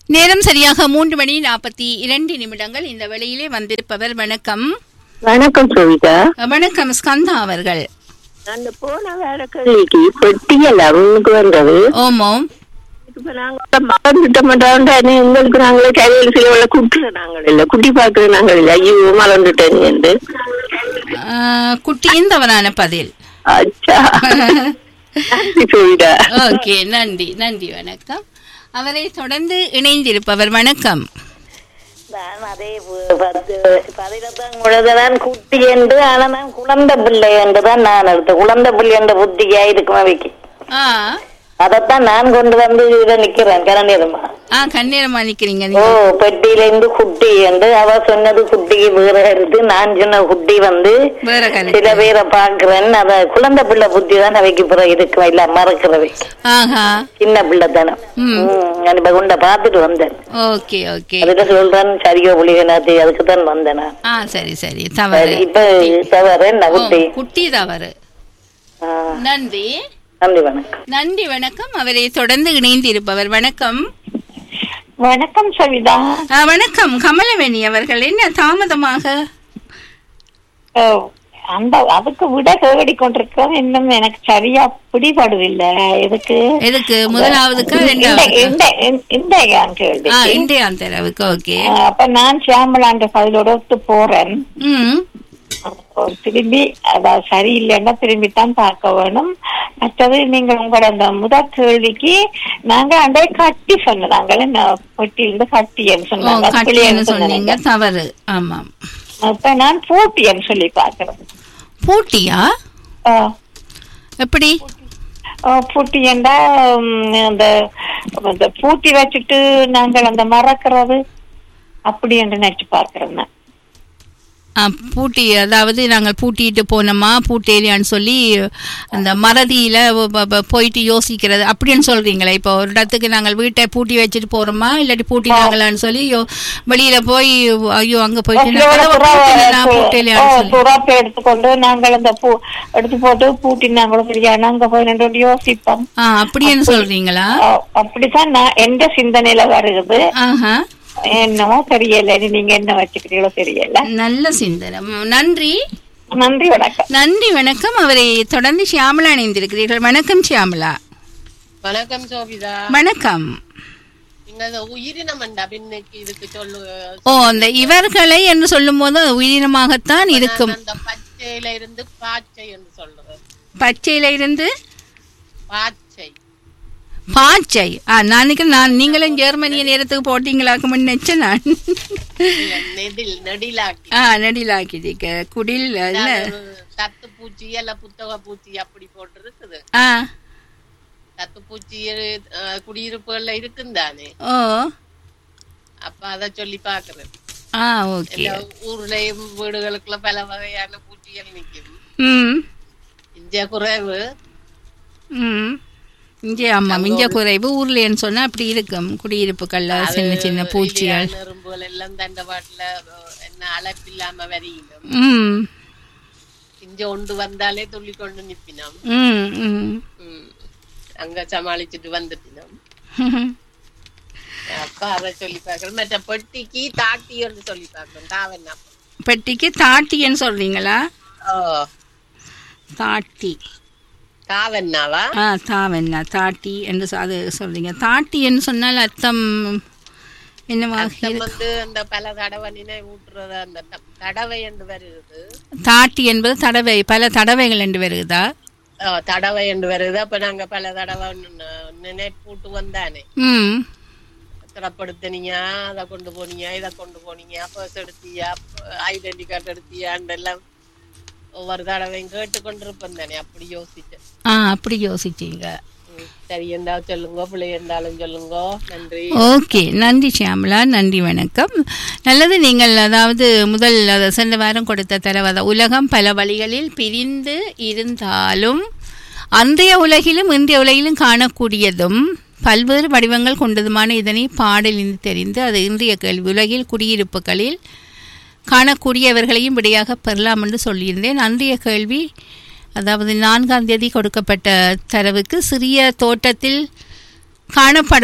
நேரம் சரியாக மூன்று மணி நாற்பத்தி இரண்டு நிமிடங்கள் இந்த வேளையிலே வந்திருப்பவர் வணக்கம் வணக்கம் சுவிதா வணக்கம் ஸ்கந்தா அவர்கள் அந்த போன வேலை கேள்விக்கு பெட்டியல் அவனுக்கு வந்தது ஓமோம் இப்ப நாங்க மறந்துட்ட மாட்டோம் எங்களுக்கு நாங்களே கையில் சில உள்ள குட்டுற நாங்கள் இல்ல குட்டி பாக்குற நாங்கள் இல்ல ஐயோ மறந்துட்டேன் என்று ஆ, குட்டியின் தவறான பதில் அச்சா நன்றி சுவிதா ஓகே நன்றி நன்றி வணக்கம் அவரை தொடர்ந்து இணைந்திருப்பவர் வணக்கம் நான் அதே பு- பத்து பதினெட்டாம் குழந்தைதான் குட்டி என்று ஆனா நான் குழந்தை பிள்ளை என்று தான் நான் எடுத்தேன் குழந்தை பிள்ளை என்ற புத்தியா இருக்கும் அவைக்கு ஆ அதைத்தான் நான் கொண்டு வந்து இதை நிக்கிறேன் கரணிரமா ஆ கண்ணீரமா நிக்கிறீங்க ஓ நீங்க பெட்டியில இருந்து குட்டி என்று அவ சொன்னது குட்டிக்கு வேற எடுத்து நான் சொன்ன குட்டி வந்து வேற சில கருத்து பேரை பாக்குறேன் அத குழந்தை பிள்ளை புத்தி தான் அவைக்கு பிறகு இருக்கும் இல்ல மறக்கிறவை ஆஹா சின்ன பிள்ளை தானே ம். நான் இப்ப கொண்ட பாத்துட்டு வந்தேன் ஓகே ஓகே அதுல சொல்றேன் சரியோ புளிகனாத்து அதுக்கு தான் வந்தேன் நான். ஆ சரி சரி தவறு சரி, இப்ப தவறு என்ன ஓ, குட்டி குட்டி தவறு ஆ, நன்றி நன்றி வணக்கம் நன்றி வணக்கம் அவரை தொடர்ந்து இணைந்திருப்பவர் வணக்கம் வணக்கம் சவிதா ஆ, வணக்கம் கமலவேணி அவர்கள் என்ன தாமதமாக ஓ, அந்த அதுக்கு விட தேடி கொண்டிருக்கோம் இன்னும் எனக்கு சரியா பிடிபடுதில்லை இதுக்கு எதுக்கு முதலாவதுக்கா இந்த- ரெண்டாவது இந்த இந்த- இந்த கேள்வி ஆ இந்தியா தரவுக்கு ஓகே அப்ப நான் சியாமலாண்ட பதிலோட ஒத்து போறேன் ம் அப்போ திரும்பி அதாவது சரியில்லைன்னா திரும்பி தான் பார்க்க வேணும் மற்றது நீங்கள் உங்களோட அந்த முதல் கேள்விக்கு நாங்க அந்த கட்டி சொன்னாங்க என்ன பொட்டியிலிருந்து கட்டின்னு ஓ சொன்னாங்க கட்டின்னு பிள்ளைன்னு சொன்னீங்க சொன்னாங்க தவறு ஆமாம் அப்ப நான் போட்டின்னு சொல்லி பார்க்கிறேன் பூட்டியா ஆ. எப்படி பூட்டி என்றா ம், அந்த அந்த பூட்டி வச்சுட்டு நாங்கள் அந்த மறக்கிறது அப்படி என்று நினைச்சு பார்க்கிறேன் நான். ஆ, பூட்டி அதாவது நாங்கள் பூட்டிட்டு போனோமா பூட்டேலியான்னு சொல்லி அந்த மறதியில வ- வ- வ- போயிட்டு யோசிக்கிறது அப்படின்னு சொல்றீங்களா இப்போ ஒரு இடத்துக்கு நாங்கள் வீட்டை பூட்டி வச்சுட்டு போறோமா இல்லாட்டி பூட்டினாங்களான்னு சொல்லி யோ- வெளியில போய் ஐயோ அங்க போயிட்டு நான் ஒரு கதவை துறா- பூட்டினேனா, ஓ, பூட்டேலியான்னு சொல்லி துறாப்பை எடுத்துக்கொண்டு நாங்கள் அந்த பூ எடுத்து போட்டு பூட்டினாங்களும் சரியா நாங்க போய் நின்று யோசிப்போம் ஆ அப்படின்னு சொல்றீங்களா ஆ, அப்படித்தான் நான் எந்த சிந்தனையில வருகிறது ஆஹா என்னமோ தெரியல இனி நீங்க என்ன வச்சுக்கிறீங்களோ தெரியல நல்ல சிந்தனை ம், நன்றி நன்றி வணக்கம் நன்றி வணக்கம் அவரை தொடர்ந்து ஷியாமலா இணைந்திருக்கிறீர்கள் வணக்கம் ஷியாமலா வணக்கம் சோபிதா வணக்கம் நீங்க அந்த உயிரினம் அண்டா பின்னுக்கு இதுக்கு சொல்லு ஓ அந்த இவர்களை என்று சொல்லும் போது உயிரினமாகத்தான் இருக்கும் அந்த பச்சையில இருந்து பாச்சை என்று சொல்றது பச்சையில இருந்து பாச்சை பாச்சை ஆ நான் நினைக்கிறேன் நான் நீங்களும் ஜெர்மனிய நேரத்துக்கு போட்டீங்களாக்கு முன்னேச்ச நான் இல்ல, நெடில் நெடிலாக்கி ஆ நடிலாக்கிட்டீங்க குடில் இல்ல தத்து பூச்சி அல்ல புத்தக பூச்சி அப்படி போட்டு இருக்குது ஆ தத்து பூச்சி அஹ், குடியிருப்புகள்ல இருக்கும் தானே ஓ அப்ப அத சொல்லி பாக்குறேன் ஆ ஓகே எல்லா ஊர்லயும் வீடுகளுக்குள்ள பல வகையான பூச்சிகள் நிக்கும் ம் இந்திய குறைவு ம் இங்கே ஆமாம் இங்கே குறைவு ஊர்லன்னு சொன்னா அப்படி இருக்கும் குடியிருப்புகள்ல சின்ன சின்ன பூச்சிகள் இலியான எறும்புகள் எல்லாம் தண்டவாட்டுல அஹ், என்ன அழைப்பில்லாம வரியிலும் ம் இங்க ஒன்று வந்தாலே துள்ளி கொண்டு நிப்பினோம் ம் ம் ம். அங்க சமாளிச்சுட்டு வந்துட்டினோம் அப்ப அதை சொல்லி பார்க்கணும் மற்ற பெட்டிக்கு தாட்டி என்று சொல்லி பார்க்கணும் தாவண்ணா பெட்டிக்கு தாட்டின்னு சொல்றீங்களா ஓ தாட்டி தாவண்ணாவா ஆ தாவென்னா தாட்டி என்று சொ- அது சொல்றீங்க தாட்டி என்று சொன்னால் அர்த்தம் என்னவாக அர்த்தம் இருக்கு? வந்து அந்த பல தடவை நினைவு ஊட்டுறது அந்த த- தடவை என்று வருது தாட்டி என்பது தடவை பல தடவைகள் என்று வருகுதா ஓ, தடவை என்று வருது அப்ப நாங்க பல தடவை நி- நினைப்பூட்டு வந்தானே ம் திறப்படுத்தினீங்க அதை கொண்டு போனீங்க இதை கொண்டு போனீங்க பர்ஸ் எடுத்தியா ஐடென்டி கார்டு எடுத்தியாண்டெல்லாம் ஒவ்வொரு தடவையும் கேட்டு கொண்டிருப்பேன் தானே அப்படி யோசிச்சேன் ஆ அப்படி யோசிச்சீங்க ம், சரி என்றா சொல்லுங்க பிள்ளை என்றாலும் சொல்லுங்க நன்றி ஓகே நன்றி ஷியாமலா நன்றி வணக்கம் நல்லது நீங்கள் அதாவது முதல் அது சென்ற வாரம் கொடுத்த தரவாத உலகம் பல வழிகளில் பிரிந்து இருந்தாலும் அன்றைய உலகிலும் இன்றைய உலகிலும் காணக்கூடியதும் பல்வேறு வடிவங்கள் கொண்டதுமான இதனை பாடலில் தெரிந்து அது இன்றைய கேள்வி உலகில் குடியிருப்புகளில் காணக்கூடியவர்களையும் விடையாக பெறலாம் என்று சொல்லியிருந்தேன் அன்றைய கேள்வி அதாவது நான்காம் தேதி கொடுக்கப்பட்ட தரவுக்கு சிறிய தோட்டத்தில் காணப்பட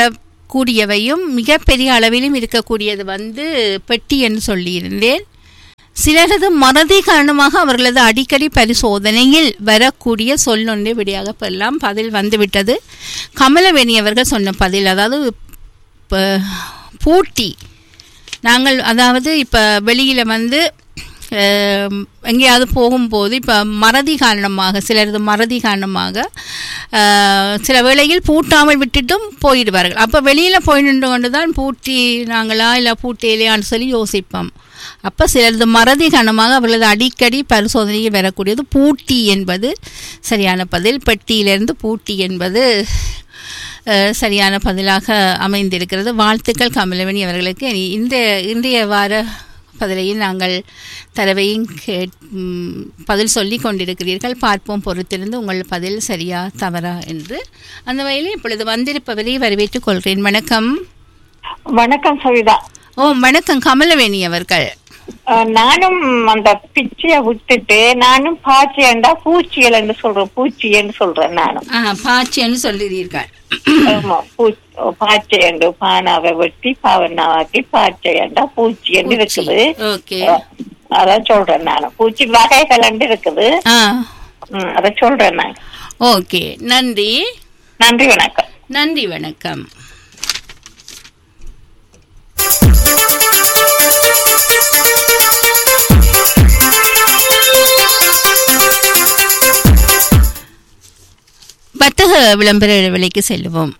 கூடியவையும் மிகப்பெரிய அளவிலும் இருக்கக்கூடியது வந்து பெட்டி என்று சொல்லியிருந்தேன் சிலரது மறதி காரணமாக அவர்களது அடிக்கடி பரிசோதனையில் வரக்கூடிய சொல்லொன்றை விடையாக பெறலாம் பதில் வந்துவிட்டது கமலவேணி அவர்கள் சொன்ன பதில் அதாவது ப- பூட்டி நாங்கள் அதாவது இப்போ வெளியில் வந்து அஹ், எங்கேயாவது போகும்போது இப்போ மறதி காரணமாக சிலரது மறதி காரணமாக அஹ், சில வேளையில் பூட்டாமல் விட்டுட்டும் போயிடுவார்கள் அப்போ வெளியில் போய் நின்று கொண்டு தான் பூட்டி நாங்களா இல்லை பூட்டிலையான்னு சொல்லி யோசிப்போம் அப்போ சிலரது மறதி காரணமாக அவர்களது அடிக்கடி பரிசோதனையில் வரக்கூடியது பூட்டி என்பது சரியான பதில் பெட்டியிலிருந்து பூட்டி என்பது அஹ், சரியான பதிலாக அமைந்திருக்கிறது வாழ்த்துக்கள் கமலவணி அவர்களுக்கு இனி இந்த இன்றைய வார பதிலையும் நாங்கள் தரவையும் கேட் ம், பதில் சொல்லி கொண்டிருக்கிறீர்கள் பார்ப்போம் பொறுத்திருந்து உங்கள் பதில் சரியா தவறா என்று அந்த வகையில் இப்பொழுது வந்திருப்பவரை வரவேற்றுக் கொள்கிறேன் வணக்கம் வணக்கம் சவிதா ஓ வணக்கம் கமலவேணி அவர்கள் அஹ், நானும் அந்த பிச்சைய விட்டுட்டு நானும் பாச்சியண்டா பூச்சியல் என்று சொல்றேன் பூச்சி என்று சொல்றேன் நானும் ஆ பாச்சின்னு சொல்லுறீர்கள் ஆமா பூ- பாச்சையண்டு பானாவை வெட்டி பாவனாவாக்கி பாச்சையண்டா பூச்சி என்று இருக்குது ஓகே அஹ், அதான் சொல்றேன் நானும் பூச்சி வகைகள் என்று இருக்குது ஆ ம், அதை சொல்றேன் நான் ஓகே நன்றி நன்றி வணக்கம் நன்றி வணக்கம் வர்த்தக விளம்பர விலைக்கு செல்லுவோம்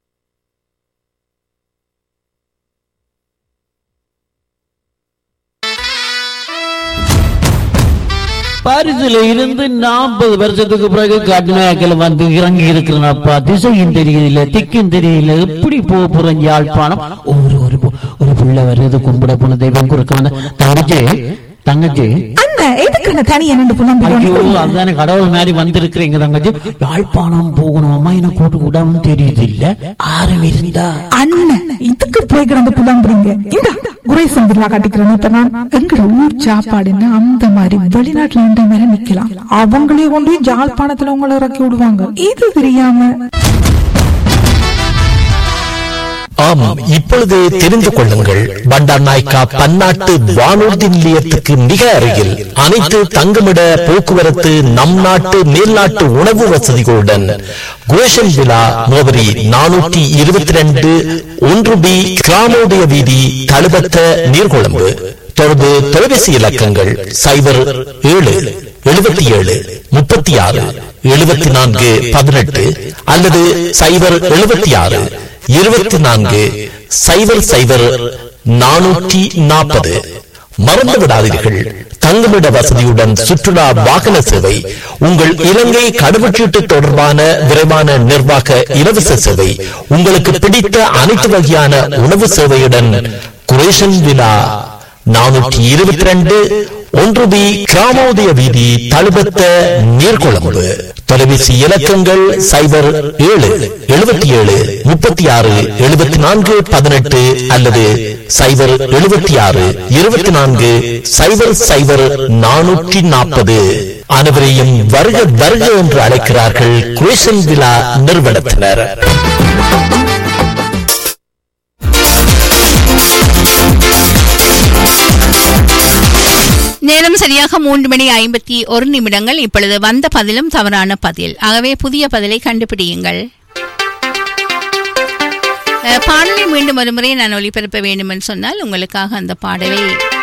பாரிஸ்ல இருந்து நாற்பது வருஷத்துக்கு பிறகு கடுமையாக்கல வந்து இறங்கி இருக்கிறனப்பா திசையும் தெரியல திக்கும் தெரியல எப்படி போக போறேன் யாழ்ப்பாணம் ஒரு ஒரு பு- ஒரு புள்ள வருது கும்பிட போன தெய்வம் குறுக்க வந்த தங்கச்சி தங்கச்சி அண்ணா எதுக்கு தனியா நின்று புலம்புறோம் ஐயோ அதுதானே கடவுள் மாதிரி வந்திருக்கிறீங்க தங்கச்சி யாழ்ப்பாணம் போகணும் அம்மா என்ன கூட்டு கூடாம தெரியுது இல்ல ஆரம் இருந்தா அண்ணன் இதுக்கு போய் கிடந்து புலம்புறீங்க இந்த குரேசன் பில்லா காட்டிக்கிறேன் இப்ப நான் எங்கட ஊர் சாப்பாடுன்னா அந்த மாதிரி வெளிநாட்டுல இந்த மாதிரி நிக்கலாம் அவங்களே கொண்டு போய் ஜாழ்ப்பாணத்துல உங்களை இறக்கி விடுவாங்க இது தெரியாம ஆம் இப்பொழுது தெரிந்து கொள்ளுங்கள் பண்டார் நாய்க்கா பன்னாட்டு வானூர்தி நிலையத்துக்கு மிக அருகில் அனைத்து தங்குமிட போக்குவரத்து நம் நாட்டு மேல்நாட்டு உணவு வசதிகளுடன் குரேஷன் விழா முகவரி நானூற்றி இருபத்தி ரெண்டு ஒன்று பி கிராமோதய வீதி தழுபத்த நீர்கொழும்பு தொடர்பு தொலைபேசி இலக்கங்கள் சைபர் ஏழு எழுபத்தி ஏழு முப்பத்தி ஆறு எழுபத்தி நான்கு பதினெட்டு அல்லது சைபர் எழுபத்தி ஆறு இருபத்தி நான்கு சைபர் சைபர் நானூற்றி நாற்பது மறந்து விடாதீர்கள் தங்குமிட வசதியுடன் சுற்றுலா வாகன சேவை உங்கள் இலங்கை கடவுச்சீட்டு தொடர்பான விரைவான நிர்வாக இலவச சேவை உங்களுக்கு பிடித்த அனைத்து வகையான உணவு சேவையுடன் குரேஷன் விழா நானூற்றி இருபத்தி ரெண்டு ஒன்று பி கிராமோதய வீதி தழுபத்த நீர்கொழும்பு தொலைபேசி இலக்கங்கள் சைபர் ஏழு எழுபத்தி ஏழு முப்பத்தி ஆறு எழுபத்தி நான்கு பதினெட்டு அல்லது சைபர் எழுபத்தி ஆறு இருபத்தி நான்கு சைபர் சைபர் நானூற்றி நாற்பது அனைவரையும் வருக வருக என்று அழைக்கிறார்கள் குரேஷன் விழா நிறுவனத்தினர் நேரம் சரியாக மூன்று மணி ஐம்பத்தி ஒரு நிமிடங்கள் இப்பொழுது வந்த பதிலும் தவறான பதில் ஆகவே புதிய பதிலை கண்டுபிடியுங்கள் அஹ், பாடலை மீண்டும் ஒரு முறை நான் ஒளிபரப்ப வேண்டும் என்று சொன்னால் உங்களுக்காக அந்த பாடலை